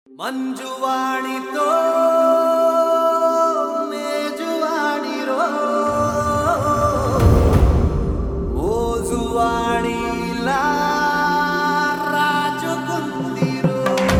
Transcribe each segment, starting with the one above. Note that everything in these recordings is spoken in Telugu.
మంజువాణితో మేజువాణిరో మోజువాణిలా రాజుకుందిరో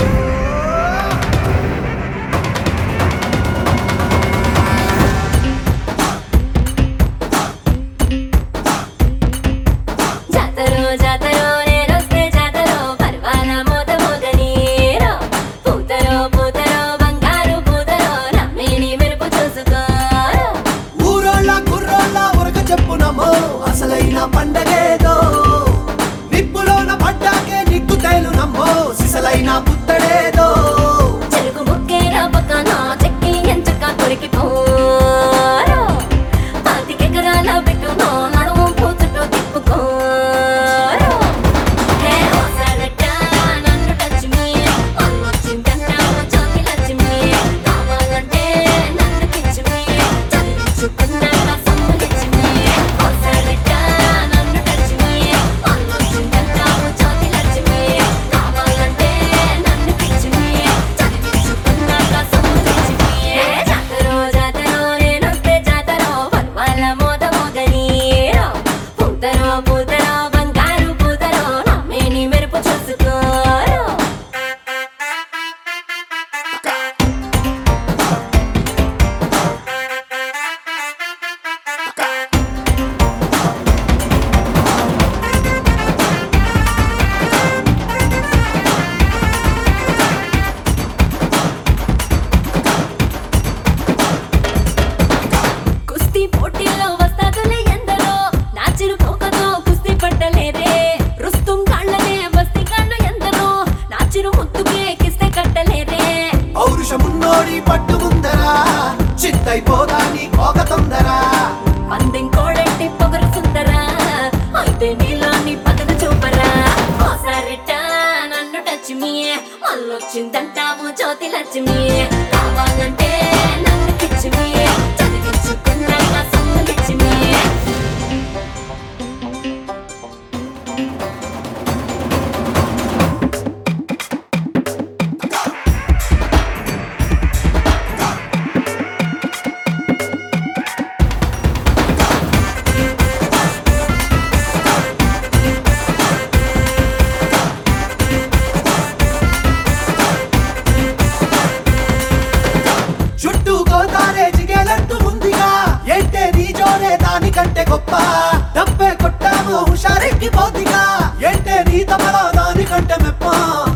జాతరో జాతరో నేనొస్తే జాతరో పర్వాల మోత మోగనీరో పూతరో పూతరో బంగారు పూతరో నమ్మిని మెరుపు చూసుకోరో ఊరోళ్ళ కుర్రోళ్ళ ఉరక చెప్పునమో అసలైన పండగేదో నిప్పులోన పడ్డాకే నిగ్గు తేలునమ్మో సిసలైన పుత్తడేదో చెరుకు ముక్కేర పక్కన చెక్కి ఎంచక కొరికి పోరో పాతికెకరాల బిట్టునో నడుము పూచుటో తిప్పుకోరో హే ఓసారట నన్ను టచ్ మీ అల్లొచ్చిందంట చోకి లక్ష్మి కావాలంటే నన్ను పిచ్చి మీ చదివించుకున్నాక సమ్ములిచ్చి మీ ఓసారట నన్ను టచ్ మీ అల్లొచ్చిందంట చోకి లక్ష్మి కావాలంటే నన్ను పిచ్చి మీ చదివించుకున్నాక సమ్ములిచ్చి మీ జాతరో జాతరో నేనొస్తే జాతరో పర్వాల మోత మోగనీరో పూతరో పూతరో బంగారు పూతరో నమ్మేని మెరుపు చూసుకోరో కుస్తీ పోటీలో వస్తాదులే ఎందరో నాచిరు పోకతో కుస్తీ పట్టలేరే రుస్తుం కాళ్ళనే బస్తీ కాళ్ళు ఎందరో నాచిరు ముత్తుకే కిస్తే కట్టలేరే పౌరుషమున్నోడి పట్టు ముందరా చిత్తైపోదా నీ కోక తొందరా పందెం కోడెట్టి పొగరు సుందరా అయితే నీలోని పదను చూపరా ఓసారిట నన్ను టచ్ మీ మళ్ళొచ్చిందంటావు జ్యోతి లక్ష్మి కావాలంటే నన్ను పిచ్చి మీ చదివించుకున్నాక సమ్ములిచ్చి మీ చుట్టూ గోదారే జిగేలంటూ ఉందిగా ఏంటే నీ జోరే దానికంటే గొప్ప డబ్బే కొట్టాము హుషారెక్కి పోతిగా ఏంటే నీ తమలో దానికంటే మెప్ప